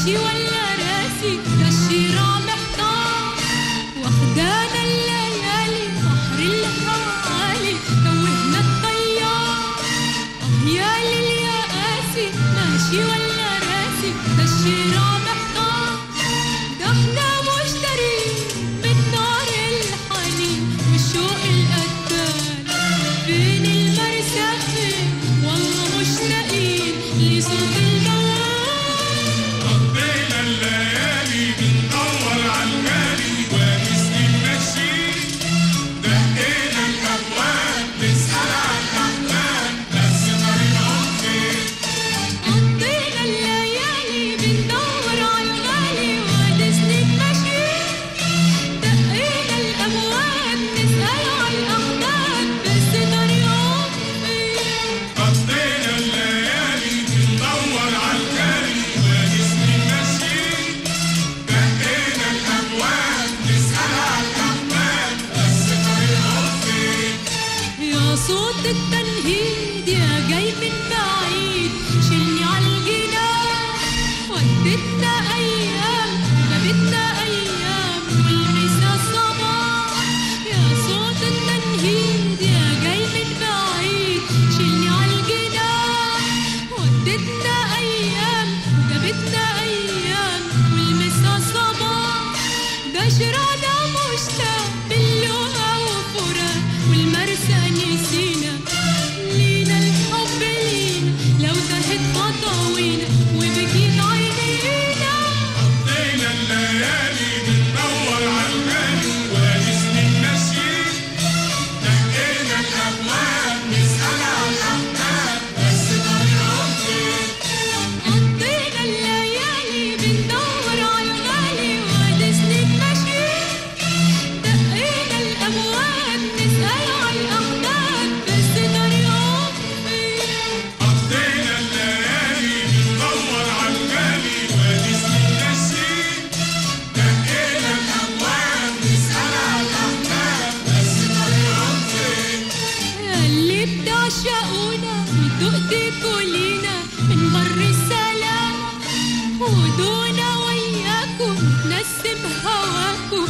ماشي ولا راسي ده الشراع محتار واخدانا الليالي بحر الهوالي توهنا الطيار اه يا ليل يا قاسي ماشي ولا راسي ده الشراع محتار ده احنا مشترين من نار الحنين والشوق القتال بين المرسى فين والله مشتاقين لصوت الموال قضينا الليالي بندور على الغالي ونسقي ماشيين دقينا الابواب نسال على الاحلام بس طريقهم فين قضينا الليالي بندور على الغالي ونسند ماشيين دقينا الأبواب نسأل على الأحباب بس طريقهم فين قضينا الليالي بندور على الغالي ونسقي ماشيين دقينا الابواب نسال على الاحلام بس طريقهم فين يا صوت التنهيد يا جاي من بعيد شيلني على الجنان ودتنا أيام جابتنا أيام والمسا صباح يا صوت التنهيد يا جاي من بعيد شيلني على الجنان ودتنا أيام جابتنا أيام والمسا صباح ده شرانا مشتاق باللغة وفراق والمرسى نسينا لينا الحب لينا لو تهت خطاوينا وبكيت عينينا قضينا الليالي بندور على الغالي ونسقي ماشيين دقينا الابواب نسال على الاحباب بس طريقهم فين قضينا الليالي بندور على الغالي ونسند ماشيين دقينا الأبواب نسأل على الأحباب بس طريقهم فين قضينا الليالي بندور على الغالي ونسقي ماشيين دقينا الابواب نسال على الاحباب بس طريقهم فين اللي بتعشقونا وتؤذيكوا لينا من بر السلام ودونا وياكم نسم هواكم